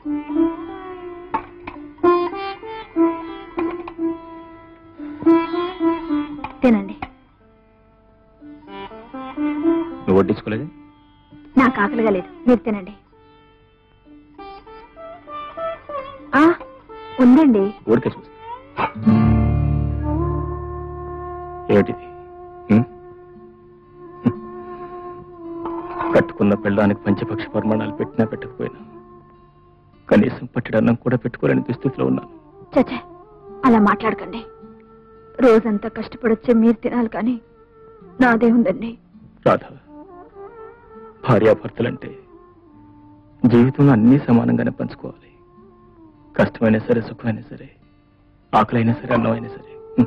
తినండి నువ్వు వడ్డించుకోలేదు నాకు ఆకలిగా లేదు మీరు తినండి ఆ ఉందండి ఊరికే చూసి ఏమిటిది ఉం? ఉం. కట్టుకున్న పెళ్ళానికి పంచపక్ష పరిమాణాలు పెట్టినా పెట్టకపోయినా కనీసం పట్టడన్నం కూడా పెట్టుకోలేని దుస్థితిలో ఉన్నాను చచ్చే అలా మాట్లాడకండి రోజంతా కష్టపడొచ్చే మీరు తినాలి కానీ నాదే ఉందండి రాధ భార్యాభర్తలంటే జీవితంలో అన్నీ సమానంగానే పంచుకోవాలి కష్టమైనా సరే సుఖమైనా సరే ఆకలైనా సరే అన్నమైనా సరే ఉం.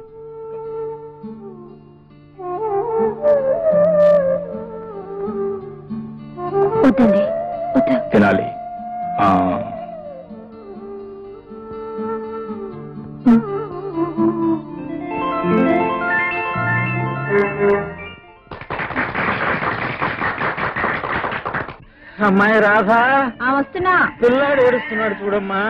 వద్దండి వద్దు తినాలి ఆ, అమ్మాయి రాధా ఆ, వస్తున్నా పిల్లాడు ఏడుస్తున్నాడు చూడమ్మా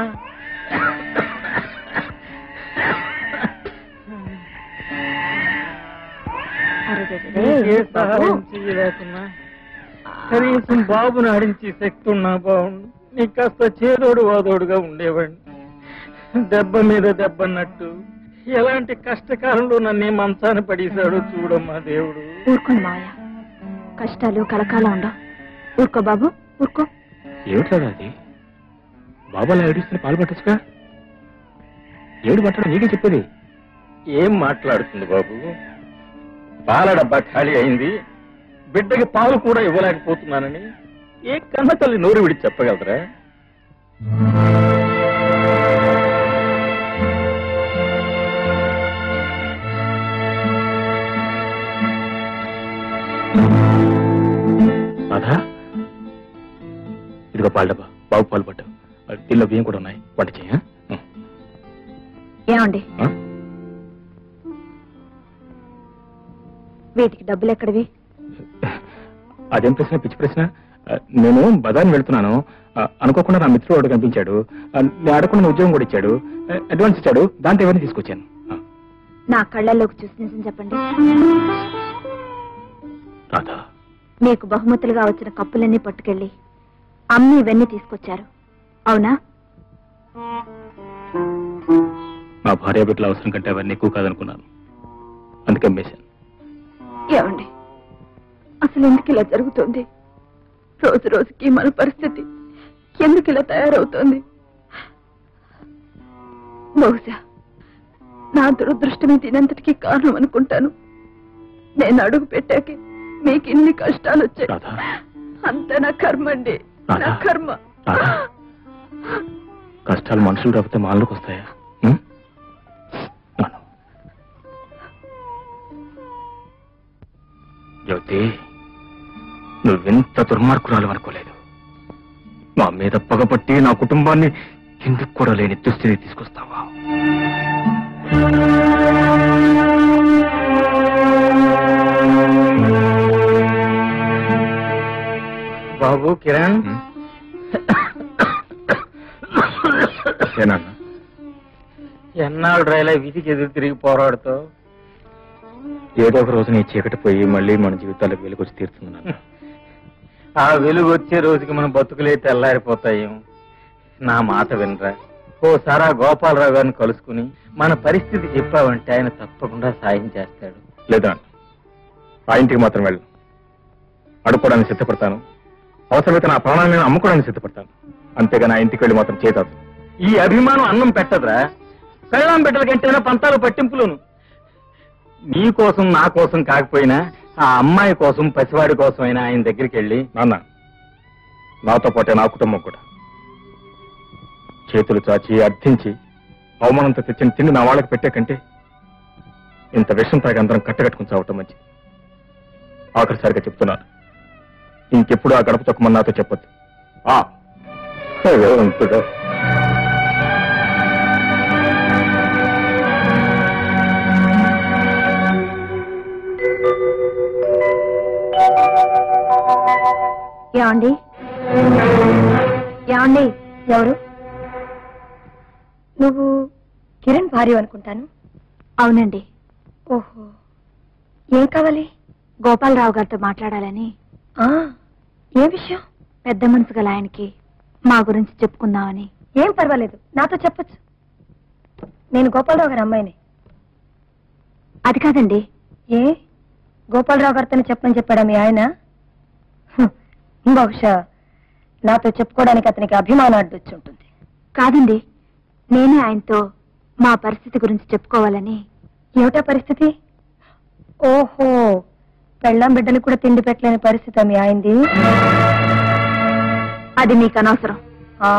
అరెరెరెరే, నీకే ఎందుకు బాబు? సహాయం చేయలేకున్నా కనీసం బాబుని ఆడించి శక్తి ఉన్నా బాగుండు నీకు కాస్త చేదోడు వాదోడుగా ఉండేవాడిని దెబ్బ మీద దెబ్బన్నట్టు ఎలాంటి కష్టకాలంలో నన్ను ఈ మంచాన పడేశాడు చూడమ్మా దేవుడు ఊరుకోండి మావయ్య కష్టాలు కలకాలం ఉండవు ఊరుకో బాబు ఊరుకో ఏమిటి రాధా అది బాబా అలా ఏడుస్తున్న పాలు పట్టచ్చుగా ఏడు పట్టడం నీకే చెప్పేది ఏం మాట్లాడుతుంది బాబు పాల డబ్బా ఖాళీ అయింది బిడ్డకి పాలు కూడా ఇవ్వలేకపోతున్నానని ఏ కన్న తల్లి నోరు విడిచి చెప్పగలరా రాధా ఇదిగో పాలు డబ్బా బాబు పాలు పట్టు అది దీనిలో బియ్యం కూడా ఉన్నాయి వంట చేయ ఏమండి వీటికి డబ్బులు ఎక్కడివి అదేం ప్రశ్న పిచ్చి ప్రశ్న ఆ, నేను బదాన్ని వెళ్తున్నాను ఆ, అనుకోకుండా నా మిత్రుడు ఒకడు కనిపించాడు ఆ, నేను అడగకుండా ఉద్యోగం కూడా ఇచ్చాడు ఆ, అడ్వాన్స్ ఇచ్చాడు దాంతో ఎవరిని తీసుకొచ్చాను ఆ, నా కళ్ళల్లోకి చూసి నిజం చెప్పండి రాధా మీకు బహుమతులుగా వచ్చిన కప్పులన్నీ పట్టుకెళ్ళి అమ్మి ఇవన్నీ తీసుకొచ్చారు అవునా నా భార్య బిడ్డల అవసరం కంటే అవన్నీ ఎక్కువ కాదనుకున్నాను అందుకే అమ్మేశాను ఏమండి అసలు ఎందుకు ఇలా జరుగుతుంది రోజు రోజుకి మన పరిస్థితి ఎందుకు ఇలా తయారవుతోంది బహుశా నా దురదృష్టమే దీనంతటికీ కారణం అనుకుంటాను నేను అడుగు పెట్టాకే మీకు ఇన్ని కష్టాలు వచ్చాయి రాధా అంతా నా కర్మ అండి నా రాధా. కర్మ రాధా. కష్టాలు మనుషులు రాకపోతే మాల్లోకి వస్తాయా ఉం? నాను. జ్యోతి నువ్వెంత దుర్మార్గురాలు అనుకోలేదు మా మీద పగపట్టి నా కుటుంబాన్ని ఎందుకు కూడా లేని దుస్థితి తీసుకొస్తావా బాబు కిరణ్ ఉం? ఏనాన్న? ఎన్నాళ్ళు రైలా విధికి ఎదురు తిరిగి పోరాడుతావు ఏదో ఒక రోజు నీ చీకటి పోయి మళ్ళీ మన జీవితాలకు వెలుగొచ్చి తీరుతుంది నాన్న ఆ వెలుగు వచ్చే రోజుకి మన బతుకులే తెల్లారిపోతాయేమో నా మాట వినరా ఓసారి ఆ గోపాలరావు గారిని కలుసుకుని మన పరిస్థితి చెప్పావంటే ఆయన తప్పకుండా సాయం చేస్తాడు లేదా ఆ ఇంటికి మాత్రం వెళ్ళు అడుక్కోవడానికి సిద్ధపడతాను అవసరమైతే నా ప్రాణాన్ని నేను అమ్ముకోవడానికి సిద్ధపడతాను అంతేగాని ఆ ఇంటికి వెళ్ళి మాత్రం చేతాదు ఈ అభిమానం అన్నం పెట్టదురా కళ్ళం బిడ్డల కంటేనా పంతాలు పట్టింపులోను నీ కోసం నా కోసం కాకపోయినా ఆ అమ్మాయి కోసం పసివాడి కోసం అయినా ఆయన దగ్గరికి వెళ్ళి నాన్న నాతో పాటే నా కుటుంబం కూడా చేతులు చాచి అర్థించి అవమానంతో తెచ్చిన తిండి నా వాళ్ళకి పెట్టే కంటే ఇంత విషం తాగి అందరం కట్టగట్టుకుని చావటం మంచిది ఆఖరిసారిగా చెప్తున్నాను ఇంకెప్పుడు ఆ గడప తొక్కమని నాతో చెప్పొద్దు ఆ భగవంతుడా. ఏమండి ఏమండి ఎవరు నువ్వు కిరణ్ భార్య అనుకుంటాను అవునండి ఓహో ఏం కావాలి గోపాలరావు గారితో మాట్లాడాలని ఆ ఏ విషయం పెద్ద మనసు గల ఆయనకి మా గురించి చెప్పుకుందామని ఏం పర్వాలేదు నాతో చెప్పొచ్చు నేను గోపాలరావు గారి అమ్మాయిని అది కాదండి ఏ గోపాలరావు గారితో చెప్పని చెప్పాడా మీ ఆయన హ్మ్, బహుశా నాతో చెప్పుకోవడానికి అతనికి అభిమానం అడ్డొచ్చి ఉంటుంది కాదండి నేనే ఆయనతో మా పరిస్థితి గురించి చెప్పుకోవాలని ఏమిటా పరిస్థితి ఓహో పెళ్ళాం బిడ్డలు కూడా తిండి పెట్టలేని పరిస్థితి మీ ఆయనది అది మీకు అనవసరం ఆ?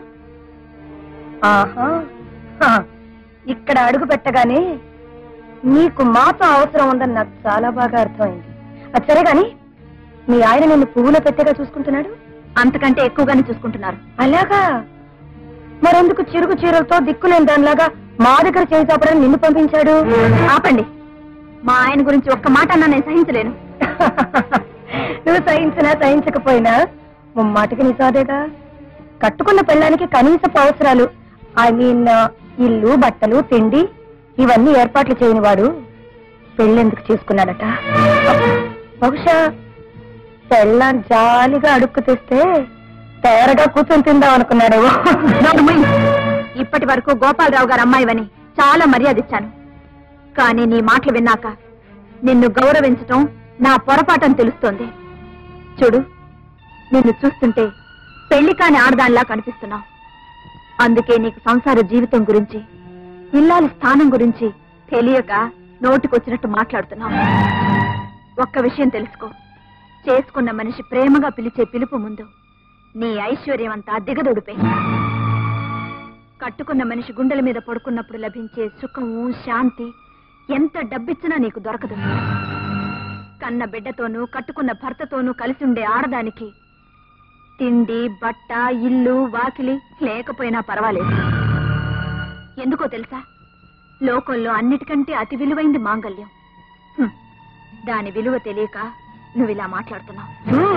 ఆహా హా. ఇక్కడ అడుగు పెట్టగానే నీకు మాతో అవసరం ఉందని నాకు చాలా బాగా అర్థమైంది అది సరే గాని మీ ఆయన నిన్ను పువ్వులో పెట్టేగా చూసుకుంటున్నాడు అంతకంటే ఎక్కువగానే చూసుకుంటున్నారు అలాగా మరెందుకు చిరుగు చీరలతో దిక్కులేని దానిలాగా మా దగ్గర చేయి చాపడని నిన్ను పంపించాడు ఆపండి మా ఆయన గురించి ఒక్క మాట అన్నా నేను సహించలేను నువ్వు సహించినా సహించకపోయినా ముమ్మాటికి నిజాదేగా కట్టుకున్న పెళ్ళానికి కనీసపు అవసరాలు ఐ మీన్ ఇల్లు బట్టలు తిండి ఇవన్నీ ఏర్పాట్లు చేయని వాడు పెళ్ళెందుకు చేసుకున్నాడట బహుశా పెళ్ళాన్ని జాలిగా అడుక్కు తెస్తే తేరగా కూర్చొని తిందాం అనుకున్నాడేమో నోరు మూయి. ఇప్పటి వరకు గోపాలరావు గారు అమ్మాయివని చాలా మర్యాద ఇచ్చాను కానీ నీ మాటలు విన్నాక నిన్ను గౌరవించటం నా పొరపాటని తెలుస్తోంది చూడు నిన్ను చూస్తుంటే పెళ్లి కాని ఆడదానిలా కనిపిస్తున్నావు అందుకే నీకు సంసార జీవితం గురించి ఇల్లాలి స్థానం గురించి తెలియక నోటికొచ్చినట్టు మాట్లాడుతున్నావు ఒక్క విషయం తెలుసుకో చేసుకున్న మనిషి ప్రేమగా పిలిచే పిలుపు ముందు నీ ఐశ్వర్యం అంతా దిగదొడిపే కట్టుకున్న మనిషి గుండెల మీద పడుకున్నప్పుడు లభించే సుఖము శాంతి ఎంత డబ్బిచ్చినా నీకు దొరకదు కన్న బిడ్డతోనూ కట్టుకున్న భర్తతోనూ కలిసి ఉండే ఆడదానికి తిండి బట్ట ఇల్లు వాకిలి లేకపోయినా పర్వాలేదు ఎందుకో తెలుసా లోకంలో అన్నిటికంటే అతి విలువైంది మాంగల్యం హ్మ్. దాని విలువ తెలియక నువ్వు ఇలా మాట్లాడుతున్నావు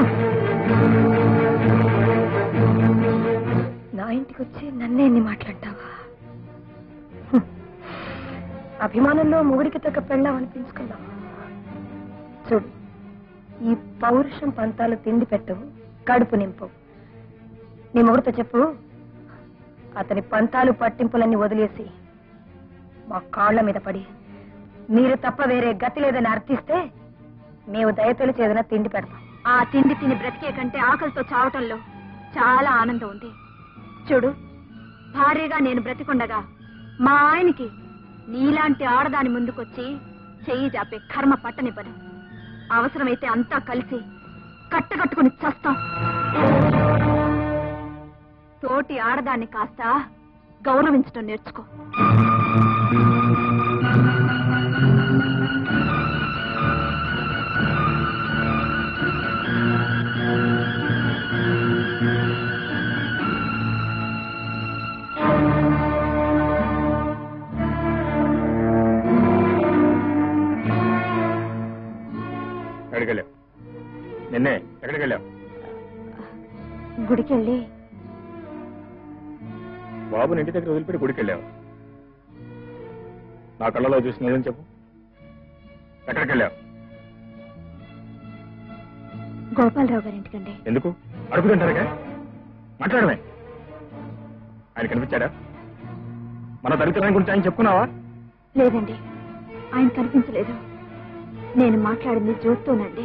నా ఇంటికి వచ్చి నన్నే ఎన్ని మాట్లాడతావా హ్మ్. అభిమానంలో మొగుడికి తగ్గ పెళ్ళాం అనిపించుకున్నావు చూడు ఈ పౌరుషం పంతాలు తిండి పెట్టవు కడుపు నింపవు నీ మొగుడితో చెప్పు అతని పంతాలు పట్టింపులన్నీ వదిలేసి మా కాళ్ళ మీద పడి మీరు తప్ప వేరే గతి లేదని అర్థిస్తే మేము దయతలిచి ఏదైనా తిండి పెడతాం ఆ తిండి తిని బ్రతికే కంటే ఆకలితో చావటంలో చాలా ఆనందం ఉంది చూడు భార్యగా నేను బ్రతికుండగా మా ఆయనకి నీలాంటి ఆడదాని ముందుకొచ్చి చెయ్యి జాపే కర్మ పట్టని పని అవసరమైతే అంతా కలిసి కట్టకట్టుకుని చస్తాం తోటి ఆడదాన్ని కాస్త గౌరవించడం నేర్చుకో ఎక్కడికి వెళ్ళావు నిన్నే ఎక్కడికి వెళ్ళావు గుడికెళ్ళి బాబుని ఇంటి దగ్గర వదిలిపెట్టి గుడికి వెళ్ళావు నా కళ్ళలో చూసి నిజం చెప్పు ఎక్కడికి వెళ్ళావు గోపాలరావు గారింటికండి ఎందుకు అడుగుతుంటారుగా మాట్లాడమే ఆయన కనిపించాడా మన దళితులని గురించి ఆయన చెప్పుకున్నావా లేదండి ఆయన కనిపించలేదు నేను మాట్లాడింది జ్యోతితోనండి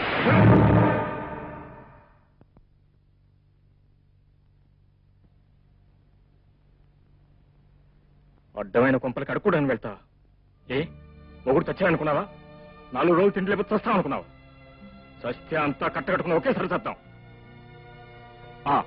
అడ్డమైన కొంపలకి అడుక్కోవడానికి వెళ్తా ఏ ఒకటి చచ్చాయనుకున్నావా నాలుగు రోజులు తిండి లేకపోతే చస్తాం అనుకున్నావా చస్తే అంతా కట్టకట్టుకుని ఒకేసారి చస్తాం ఆ,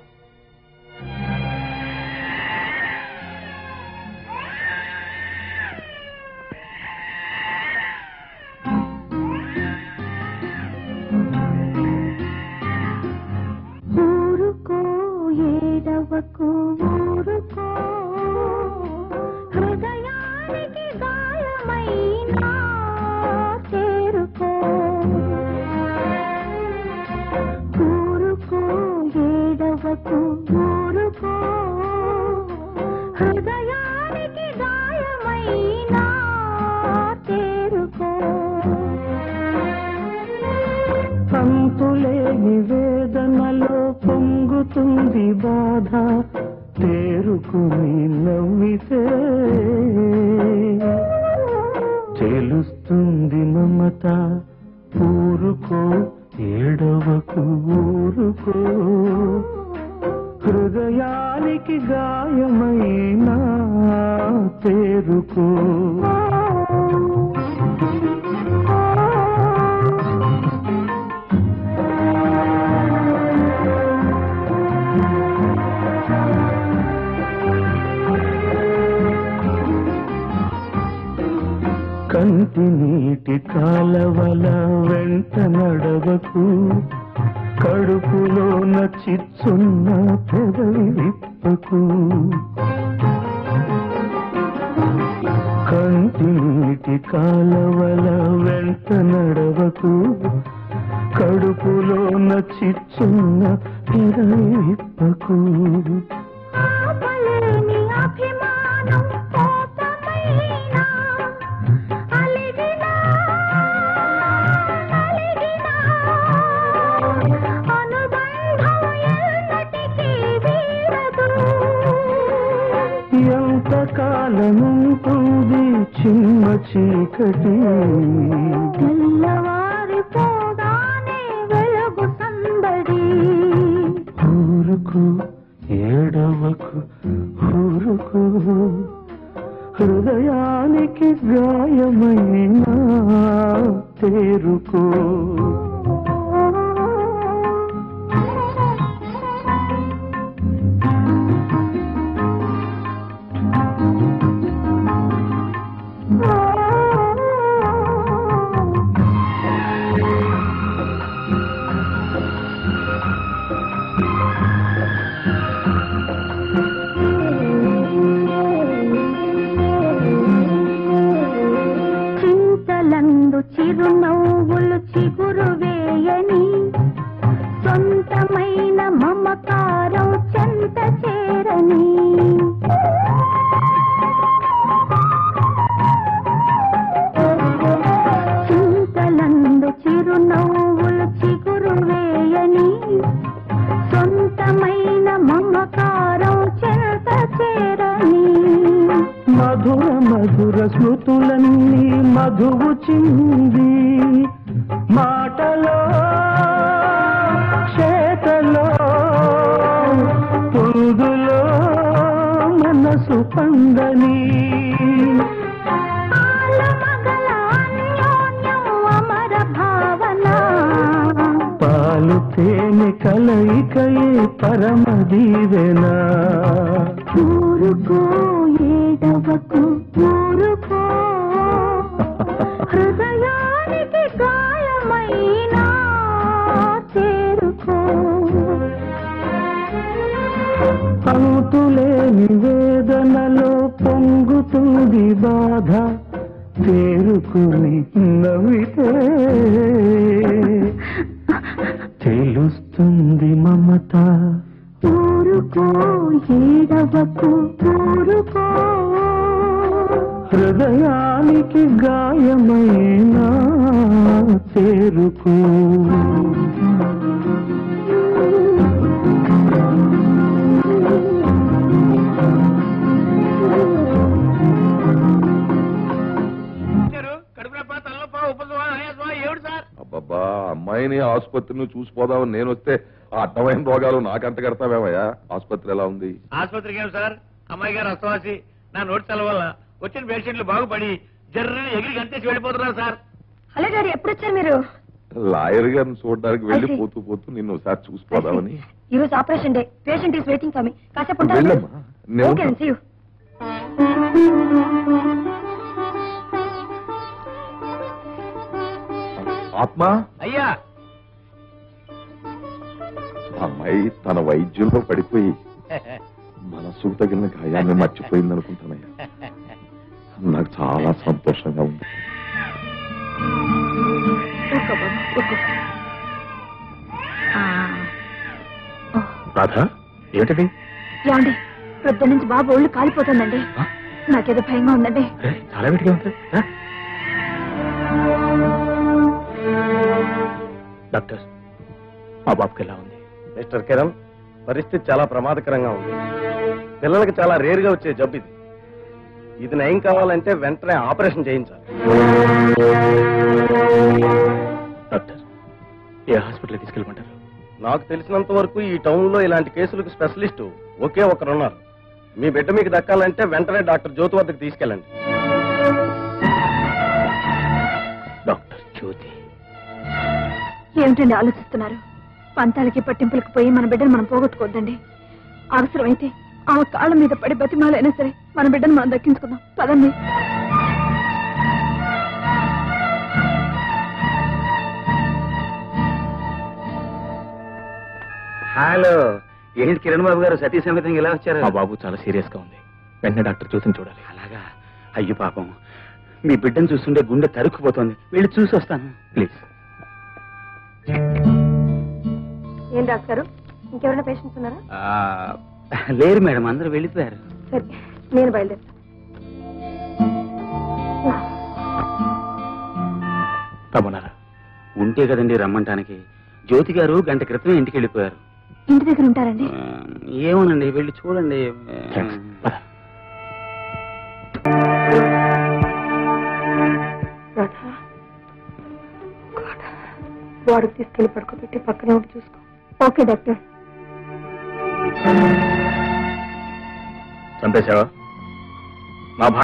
ఊరుకో ఏడవకు ఊరుకో హృదయానికి గాయమైనా చేరుకో ఊరుకో ఏడవకు ఊరుకో హృదయానికి అంతులేని వేదనలో పొంగుతుంది బాధ తేరుకుని నవ్వితే తెలుస్తుంది మమత ఊరుకో ఏడవకు ఊరుకో హృదయానికి గాయమైనా తేరుకో కంటి నీటి కాలవల వెంట నడవకు కడుపులోన చిచ్చున్న పెదవి విప్పకు కంటి నీటి కాలవల వెంట నడవకు కడుపులోన చిచ్చున్న పెదవి విప్పకు ఆపలేని అభిమానం కోపమైనా అలిగినా అలిగినా అనుబంధం ఎన్నటికీ వీడదు ఎంతకాలముంటుంది చిన్న చీకటి తెల్లవారిపోగానే వెలుగు సందడి ఊరుకు ఏడవకు ఊరుకు హృదయానికి గాయమైన తేరుకో చింతలందు చిరునవ్వులు చిగురు వేయని సొంతమైన మమకారం చెంత చేరని చింతలందు చిరునవ్వులు చిగురు వేయని సొంతమైన మమకారం చెంత చేరని మధుర మధుర స్మృతులన్నీ మధువు చింది మాటలో చేతలో పొందులో మనసు పందని ఆలమగల అన్యోన్యం అమర భావన పాలు తేనె కలయికయే పరమ దీవెనా ఊరుకో ఏడవకు ఊరుకో హృదయానికి గాయమైనా చేరుకో అంతులేని వేదనలో పొంగుతుంది బాధ తేరుకుని నవ్వితే తెలుస్తుంది మమత ఊరుకో ఏడవకు ఊరుకో హృదయానికి గాయమైన చేరుకో కడుపు నొప్ప తలనొప్ప ఉపద్రవం ఆయాసం ఏమిటి సార్ అబ్బబ్బా అమ్మాయిని ఆసుపత్రిని చూసిపోదామని నేను వస్తే ఆ అడ్డమైన రోగాలు నాకంట కడతావేమయ్యా ఆసుపత్రి ఎలా ఉంది ఆసుపత్రికి ఏమి సార్ అమ్మాయి గారు అస్తవాసి నా నోటి తల వల్ల వచ్చిన పేషెంట్లు బాగుపడి జర్రని ఎగిరి గంతేసి వెళ్ళిపోతున్నారు సార్ హలో డాడీ ఎప్పుడు వచ్చారు మీరు లాయర్ గారిని చూడడానికి వెళ్ళి I see. పోతూ పోతూ నిన్ను ఒకసారి చూసిపోదామని ఈ రోజు operation day patient is waiting for మీ కాసేపు ఉంటారా వెళ్ళమ్మా నేను ఓకే సీ యూ ఆత్మ అయ్యా ఆ అమ్మాయి తన వైద్యంలో పడిపోయి మనసుకు తగిలిన గాయాన్ని మర్చిపోయింది అనుకుంటానయ్యా నాకు చాలా సంతోషంగా ఉంది ఊరుకో బాబు, ఊరుకో. ఆ, రాధ ఏమిటది ఏమండి ప్రొద్దు నుంచి బాబు ఒళ్ళు కాలిపోతుందండి ఆ? నాకేదో భయంగా ఉందండి ఏ, చాలా వేడిగా ఉంది ఆ? డాక్టర్ మా బాబుకి ఎలా ఉంది మిస్టర్ కిరణ్ పరిస్థితి చాలా ప్రమాదకరంగా ఉంది పిల్లలకి చాలా రేరుగా వచ్చే జబ్బు ఇది ఇది నయం కావాలంటే వెంటనే ఆపరేషన్ చేయించాలి డాక్టర్ ఏ హాస్పిటల్కి తీసుకెళ్ళమంటారు నాకు తెలిసినంత వరకు ఈ టౌన్ లో ఇలాంటి కేసులకు స్పెషలిస్ట్ ఒకే ఒకరు ఉన్నారు మీ బిడ్డ మీకు దక్కాలంటే వెంటనే డాక్టర్ జ్యోతి వద్దకు తీసుకెళ్ళండి డాక్టర్ జ్యోతి ఏమిటండి ఆలోచిస్తున్నారు పంతాలకి పట్టింపులకు పోయి మన బిడ్డను మనం పోగొట్టుకోవద్దండి అవసరమైతే ఆమె కాళ్ళ మీద పడి బతిమాలైనా సరే మన బిడ్డను మనం దక్కించుకుందాం పదండి హలో ఏంటి కిరణ్ బాబు గారు సతీ సమేతంగా ఇలా వచ్చారు మా బాబు చాలా సీరియస్ గా ఉంది వెంటనే డాక్టర్ జ్యోతిని చూడాలి అలాగా అయ్యో పాపం మీ బిడ్డను చూస్తుంటే గుండె తరుక్కుపోతోంది వెళ్ళి చూసి వస్తాను ప్లీజ్ ఏం డాక్టర్ ఇంకెవరైనా పేషెంట్స్ ఉన్నారా ఆ, లేరు మేడం అందరూ వెళ్ళిపోయారు సరే నేను బయలుదేరుతాను రమ్మన్నారా ఉంటే కదండి రమ్మంటానికి జ్యోతి గారు గంట క్రితమే ఇంటికి వెళ్ళిపోయారు ఇంటి దగ్గర ఉంటారండి ఆ, ఏమోనండి వెళ్ళి చూడండి థ్యాంక్స్ పద రాధా వాడు తీసుకెళ్లి పడుకోబెట్టి పక్కన ఒకటి చూసుకో ఓకే డాక్టర్ చంపేశావా నా